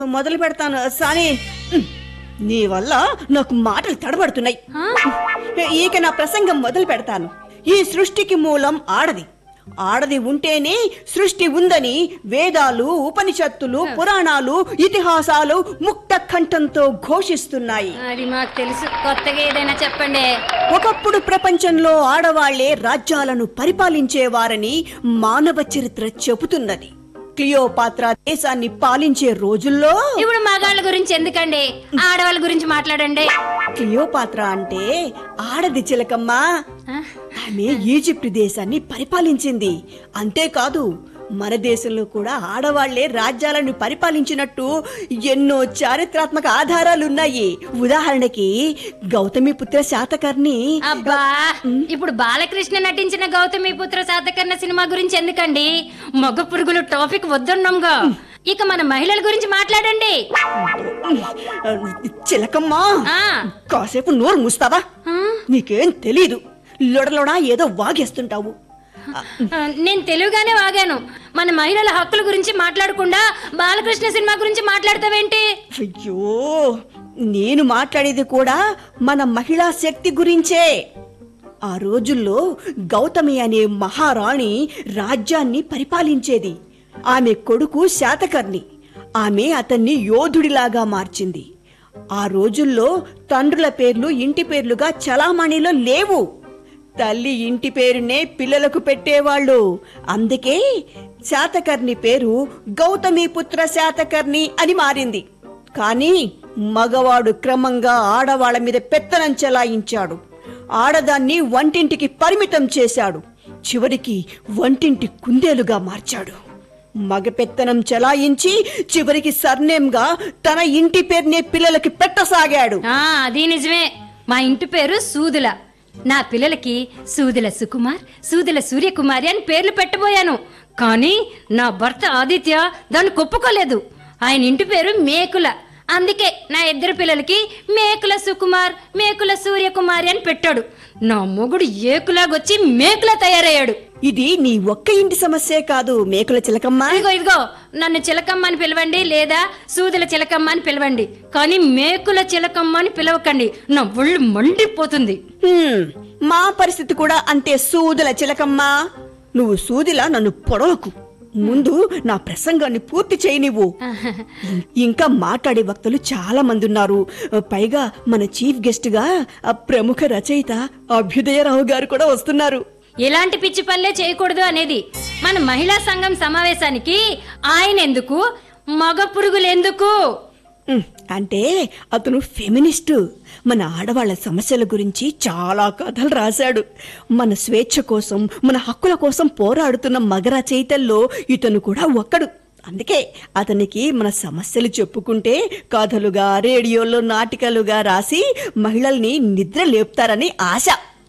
మొదలు పెడతాను సాని ఉమ్, నీ వల్ల నాకు మాటలు తడబడుతున్నాయి ఇక నా ప్రసంగం మొదలు పెడతాను ఈ సృష్టికి మూలం ఆడది ఆడది ఉంటేనే సృష్టి ఉందని వేదాలు ఉపనిషత్తులు పురాణాలు ఇతిహాసాలు ముక్త కంఠంతో ఘోషిస్తున్నాయి అది మాకు తెలుసు కొత్తగా ఏదైనా చెప్పండి ఒకప్పుడు ప్రపంచంలో ఆడవాళ్లే రాజ్యాలను పరిపాలించేవారని మానవ చరిత్ర చెబుతున్నది క్లియోపాత్ర దేశాన్ని పాలించే రోజుల్లో ఇప్పుడు మగాళ్ళ గురించి ఎందుకండి ఆడవాళ్ళ గురించి మాట్లాడండి క్లియోపాత్ర అంటే ఆడది చిలకమ్మ ఆ? ఆమె ఈజిప్ట్ దేశాన్ని పరిపాలించింది అంతేకాదు మన దేశంలో కూడా ఆడవాళ్లే రాజ్యాలను పరిపాలించినట్టు ఎన్నో చారిత్రాత్మక ఆధారాలున్నాయి ఉదాహరణకి గౌతమిపుత్ర శాతకర్ణి అబ్బా ఇప్పుడు బాలకృష్ణ నటించిన గౌతమి పుత్ర శాతకర్ణ సినిమా గురించి ఎందుకండి మగ పురుగులు టాపిక్ వద్దున్నాంగా ఇక మన మహిళల గురించి మాట్లాడండి చిలకమ్మ ఆ కాసేపు నోరు మూస్తావా ఆ? నీకేం తెలీదు లొడలొడా ఏదో వాగేస్తుంటావు ఆ, నేను తెలుగుగానే వాగాను మన మహిళల హక్కుల గురించి మాట్లాడకుండా బాలకృష్ణ సినిమా గురించి మాట్లాడతావేంటి అయ్యో నేను మాట్లాడేది కూడా మన మహిళా శక్తి గురించే ఆ రోజుల్లో గౌతమి అనే మహారాణి రాజ్యాన్ని పరిపాలించేది ఆమె కొడుకు శాతకర్ణి ఆమె అతన్ని యోధుడిలాగా మార్చింది ఆ రోజుల్లో తండ్రుల పేర్లు ఇంటి పేర్లుగా చలామణిలో లేవు తల్లి ఇంటి పేరునే పిల్లలకు పెట్టేవాళ్ళు అందుకే శాతకర్ణి పేరు గౌతమిపుత్ర శాతకర్ణి అని మారింది కానీ మగవాడు క్రమంగా ఆడవాళ్ళ మీద పెత్తనం చెలాయించాడు ఆడదాన్ని వంటింటికి పరిమితం చేశాడు చివరికి వంటింటి కుందేలుగా మార్చాడు మగ పెత్తనం చెలాయించి చివరికి సర్నేమ్గా తన ఇంటి పేరునే పిల్లలకి పెట్టసాగాడు ఆ అది నిజమే మా ఇంటి పేరు సూదుల నా పిల్లలకి సూదుల సుకుమార్ సూదుల సూర్యకుమారి అని పేర్లు పెట్టబోయాను కానీ నా భర్త ఆదిత్య దాన్ని ఒప్పుకోలేదు ఆయన ఇంటి పేరు మేకుల అందుకే నా ఇద్దరు పిల్లలకి మేకుల సుకుమార్ మేకుల సూర్యకుమారి అని పెట్టాడు నా మొగుడు ఏకులాగొచ్చి మేకులా తయారయ్యాడు ఇది నీ ఒక్క ఇంటి సమస్యే కాదు మేకుల చిలకమ్మ ఇదిగో ఇదిగో నన్ను చిలకమ్మ అని పిలవండి లేదా సూదుల చిలకమ్మ అని పిలవండి కానీ మేకుల చిలకమ్మ అని పిలవకండి నా ఒళ్ళు మండిపోతుంది హ్మ్, మా పరిస్థితి కూడా అంతే సూదుల చిలకమ్మ నువ్వు సూదిలా నన్ను పొడవకు ముందు నా ప్రసంగాన్ని పూర్తి చేయనివ్వు ఇంకా మాట్లాడే వక్తలు చాలా మంది ఉన్నారు పైగా మన చీఫ్ గెస్ట్ గా ఆ ప్రముఖ రచయిత అభ్యుదయరావు గారు కూడా వస్తున్నారు ఇలాంటి పిచ్చి పనులే చేయకూడదు అనేది మన మహిళా సంఘం సమావేశానికి ఆయన ఎందుకు మగ పురుగులు ఎందుకు ఉమ్, అంటే అతను ఫెమినిస్టు మన ఆడవాళ్ళ సమస్యల గురించి చాలా కథలు రాశాడు మన స్వేచ్ఛ కోసం మన హక్కుల కోసం పోరాడుతున్న మగ రచయితల్లో ఇతను కూడా ఒక్కడు అందుకే అతనికి మన సమస్యలు చెప్పుకుంటే కథలుగా రేడియోలో నాటికలుగా రాసి మహిళల్ని నిద్ర లేపుతారని ఆశ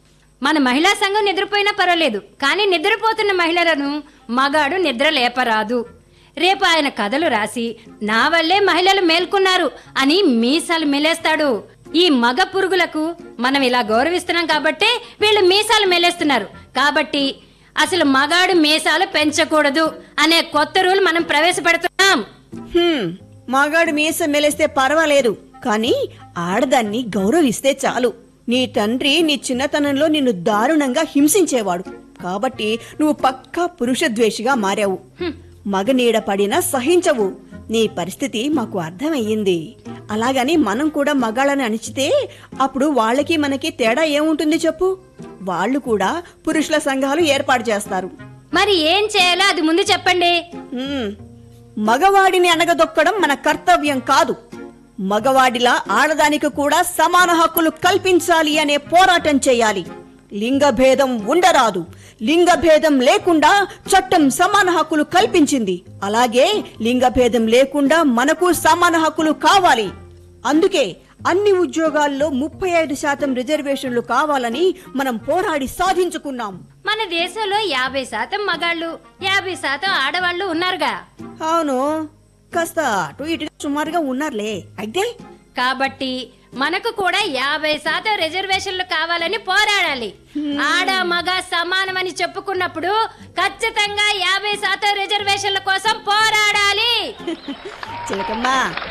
మన మహిళా సంఘం నిద్రపోయినా పర్వాలేదు కానీ నిద్రపోతున్న మహిళలను మగాడు నిద్ర లేపరాదు రేపు ఆయన కథలు రాసి నా వల్లే మహిళలు మేల్కొన్నారు అని మీసాలు మెలేస్తాడు ఈ మగ పురుగులకు మనం ఇలా గౌరవిస్తున్నాం కాబట్టే వీళ్ళు మీసాలు మెలేస్తున్నారు కాబట్టి అసలు మగాడు మీసాలు పెంచకూడదు అనే కొత్త రూల్ మనం ప్రవేశపెడుతున్నాం హ్మ్, మగాడు మీసం మెలేస్తే పర్వాలేదు కానీ ఆడదాన్ని గౌరవిస్తే చాలు నీ తండ్రి నీ చిన్నతనంలో నిన్ను దారుణంగా హింసించేవాడు కాబట్టి నువ్వు పక్కా పురుషద్వేషిగా మారావు మగ నీడ పడినా సహించవు నీ పరిస్థితి మాకు అర్థమయ్యింది అలాగని మనం కూడా మగాళ్ళని అణిచితే అప్పుడు వాళ్ళకి మనకి తేడా ఏముంటుంది చెప్పు వాళ్ళు కూడా పురుషుల సంఘాలు ఏర్పాటు చేస్తారు మరి ఏం చేయాలో అది ముందు చెప్పండి హ్మ్. మగవాడిని అనగదొక్కడం మన కర్తవ్యం కాదు మగవాడిలా ఆడదానికి కూడా సమాన హక్కులు కల్పించాలి అనే పోరాటం చేయాలి లింగ భేదం ఉండరాదు లింగ భేదం లేకుండా చట్టం సమాన హక్కులు కల్పించింది అలాగే లింగ భేదం లేకుండా మనకు సమాన హక్కులు కావాలి అందుకే అన్ని ఉద్యోగాల్లో ముప్పై ఐదు శాతం రిజర్వేషన్లు కావాలని మనం పోరాడి సాధించుకున్నాం మన దేశంలో యాభై శాతం మగాళ్ళు యాభై శాతం ఆడవాళ్ళు ఉన్నారుగా అవును కాస్త అటు ఇటు సుమారుగా ఉన్నారులే అయితే కాబట్టి మనకు కూడా యాభై శాతం రిజర్వేషన్లు కావాలని పోరాడాలి ఆడ మగ సమానమని చెప్పుకున్నప్పుడు ఖచ్చితంగా యాభై శాతం రిజర్వేషన్ల కోసం పోరాడాలి చిలకమ్మా